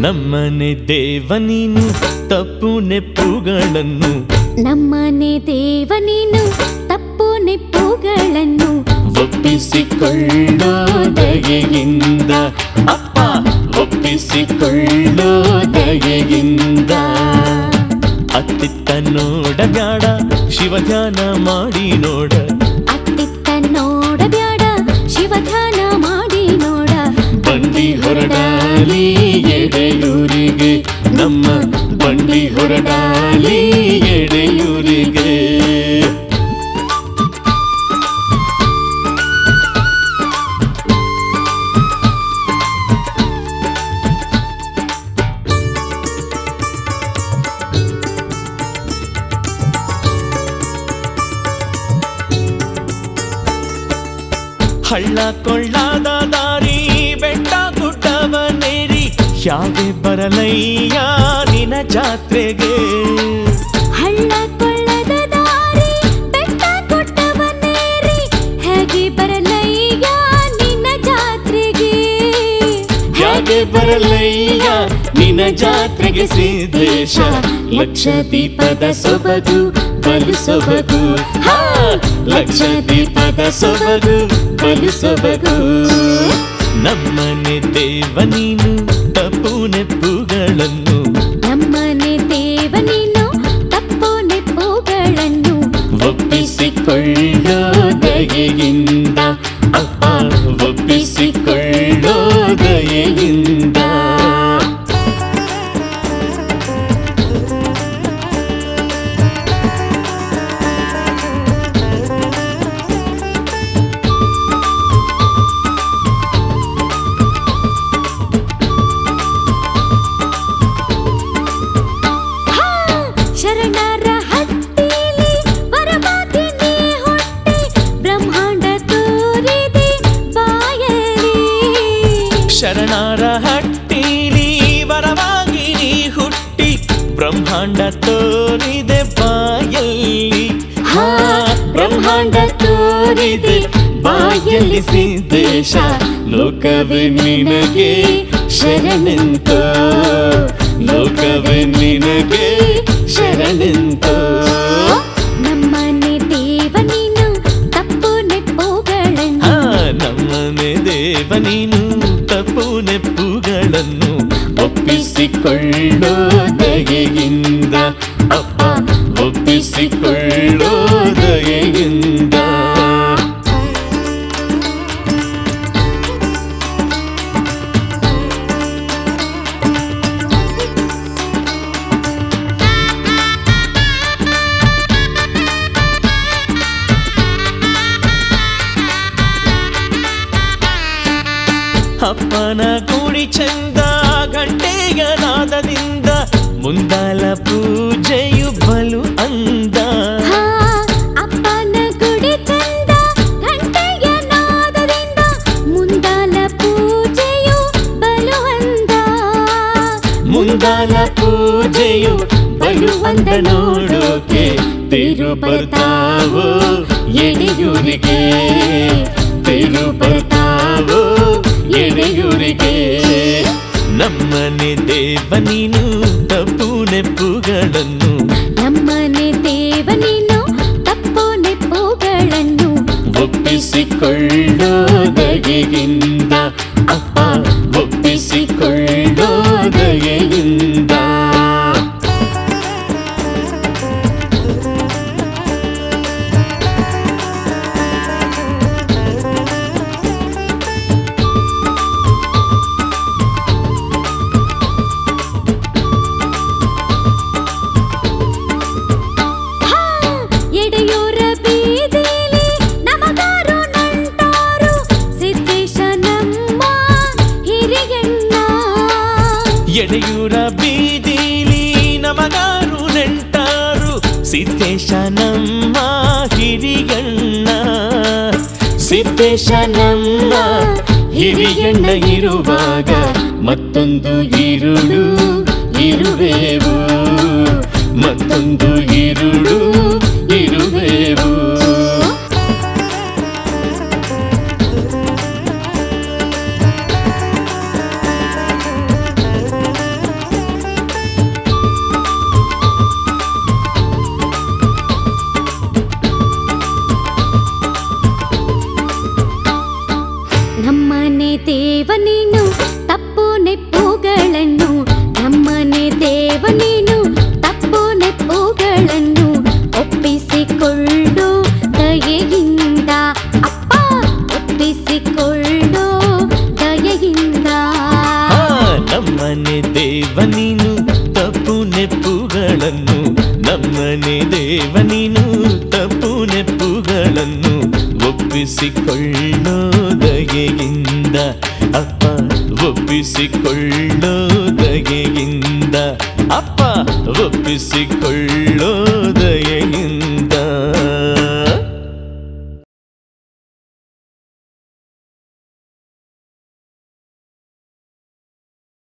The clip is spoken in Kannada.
ನಮ್ಮನೆ ದೇವ ನೀನು ತಪ್ಪು ನೆಪ್ಪುಗಳನ್ನು ನಮ್ಮನೆ ದೇವ ನೀನು ತಪ್ಪು ನೆಪ್ಪುಗಳನ್ನು ಒಪ್ಪಿಸಿಕೊಳ್ಳೋ ದಯೆಯಿಂದ ಅಪ್ಪ ಒಪ್ಪಿಸಿಕೊಳ್ಳೋ ದಯೆಯಿಂದ ಅತ್ತಿತ್ತ ನೋಡಬ್ಯಾಡ ಶಿವಧ್ಯಾನ ಮಾಡಿ ನೋಡ ಅತ್ತಿತ್ತ ನೋಡಬ್ಯಾಡ ಶಿವಧ್ಯಾನ ಮಾಡಿ ನೋಡ ಬಂಡಿ ಹೊರಡಾಲಿ ಎಡೆಯೂರಿಗೆ ನಮ್ಮ ಬಂಡಿ ಹೊರಡಾಲಿ ಎಡೆಯೂರಿಗೆ ಹಳ್ಳ ಕೊಳ್ಳಾದ ದಾರಿ ಬೆಟ್ಟ ಗುಡ್ಡವನೇರಿ ಯಾವೆ ಬರಲಯ್ಯ ನಿನ ಜಾತ್ರೆಗೆ ಹಳ್ಳ ಕೊಳ್ಳದ ದಾರಿ ಬೆಟ್ಟ ಕೊಟ್ಟವನೇರಿ ಹೇಗೆ ಬರಲಯ್ಯ ನಿನ್ನ ಜಾತ್ರೆಗೆ ಯಾವೆ ಬರಲಯ್ಯ ನಿನ ಜಾತ್ರೆಗೆ ಸಿದ್ದೇಶ ಲಕ್ಷ ದೀಪದ ಸೊಬಗು ಬಲು ಸೊಬಗು ಹಾ ಲಕ್ಷ ದೀಪದ ಸೊಬಗು ಬಲು ಸೊಬಗು ನಮ್ಮನೆ ದೇವ ನೀನು ತಪ್ಪು ನೆಪ್ಪುಗಳನ್ನು ನಮ್ಮನೆ ದೇವ ನೀನು ತಪ್ಪು ನೆಪ್ಪುಗಳನ್ನು ಒಪ್ಪಿಸಿಕೊಳ್ಳೋ ದಯೆಯಿಂದ ಅಪ್ಪ ಒಪ್ಪಿಸಿಕೊಳ್ಳೋ ದಯೆಯಿಂದ ಹಾ, ಶರಣರ ಹಟ್ಟಿಲಿ ವರವಾಗಿ ನೀ ಹುಟ್ಟಿ ಬ್ರಹ್ಮಾಂಡ ತೋರಿದೆ ಬಾಯಲಿ ಶರಣರ ಹಟ್ಟಿಲಿ ವರವಾಗಿ ನೀ ಹುಟ್ಟಿ ಬ್ರಹ್ಮಾಂಡ ತೋರಿದೆ ಬಾಯಲ್ಲಿ ಹಾ ಬ್ರಹ್ಮಾಂಡ ತೋರಿದೆ ಬಾಯಲ್ಲಿ ಸಿದ್ದೇಶ ಲೋಕವೇ ನಿನಗೆ ಶರಣೆಂತೋ ಲೋಕವೇ ನಿನಗೆ ಶರಣೆಂತೋ ನಮ್ಮನೆ ದೇವ ನೀನು ತಪ್ಪು ನೆಪ್ಪುಗಳನ್ನು ಹಾ ನಮ್ಮನೆ ದೇವ ನೀನು ತಪ್ಪು ನೆಪ್ಪುಗಳನ್ನು ಒಪ್ಪಿಸಿಕೊಳ್ಳೋ ದಯೆಯಿಂದ ಅಪ್ಪ ಒಪ್ಪಿಸಿಕೊಳ್ಳೋ ದಯೆಯಿಂದ ಅಪ್ಪನ ಗುಡಿ ಚಂದ ಗಂಟೆಯ ನಾದದಿಂದ ಮುಂದಾಲ ಪೂಜೆಯು ಬಲು ಅಂದ ಹಾ, ಅಪ್ಪನ ಗುಡಿ ಚಂದ ಗಂಟೆಯ ನಾದದಿಂದ ಮುಂದಾಲ ಪೂಜೆಯು ಬಲು ಅಂದ ಮುಂದಾಲ ಪೂಜೆಯು ಬಲು ಅಂದ ನೋಡೋಕೆ ತೇರು ಬರ್ತಾವೋ ಎಡೆಯೂರಿಗೆ ತೇರು ಬರ್ತಾವೋ ಎಡೆಯೂರಿಗೆ ನಮ್ಮನೆ ದೇವ ನೀನು ತಪ್ಪು ನೆಪ್ಪುಗಳನ್ನು ನಮ್ಮನೆ ದೇವ ನೀನು ತಪ್ಪು ನೆಪ್ಪುಗಳನ್ನು ಒಪ್ಪಿಸಿಕೊಳ್ಳೋ ದಯೆಯಿಂದ ಅಪ್ಪ ಒಪ್ಪಿಸಿಕೊಳ್ಳೋ ದಯೆಯಿಂದ ಹಾ, ಎಡೆಯೂರ ಬೀದಿಲಿ ನಮಗಾರು ನಂಟಾರು ಸಿದ್ದೇಶ ನಮ್ಮ ಹಿರಿಯಣ್ಣ ಎಡೆಯೂರ ಬೀದಿಲಿ ನಮಗಾರು ನೆಂಟಾರು ಸಿದ್ದೇಶ ನಮ್ಮ ಹಿರಿಯಣ್ಣ ಸಿದ್ದೇಶ ನಮ್ಮ ಹಿರಿಯಣ್ಣ ಇರುವಾಗ ಮತ್ತೊಂದು ಇರುಳು ಇರುವೆವು ಮತ್ತೊಂದು ಇರುಳು ಇರುವೆವು ನಮ್ಮನೆ ದೇವ ನೀನು ತಪ್ಪು ನೆಪ್ಪುಗಳನ್ನು ಒಪ್ಪಿಸಿಕೊಳ್ಳೋ ದಯೆಯಿಂದ ಅಪ್ಪ ಒಪ್ಪಿಸಿಕೊಳ್ಳೋ ದಯೆಯಿಂದ ಅಪ್ಪ ಒಪ್ಪಿಸಿಕೊಳ್ಳೋ ದಯೆಯಿಂದ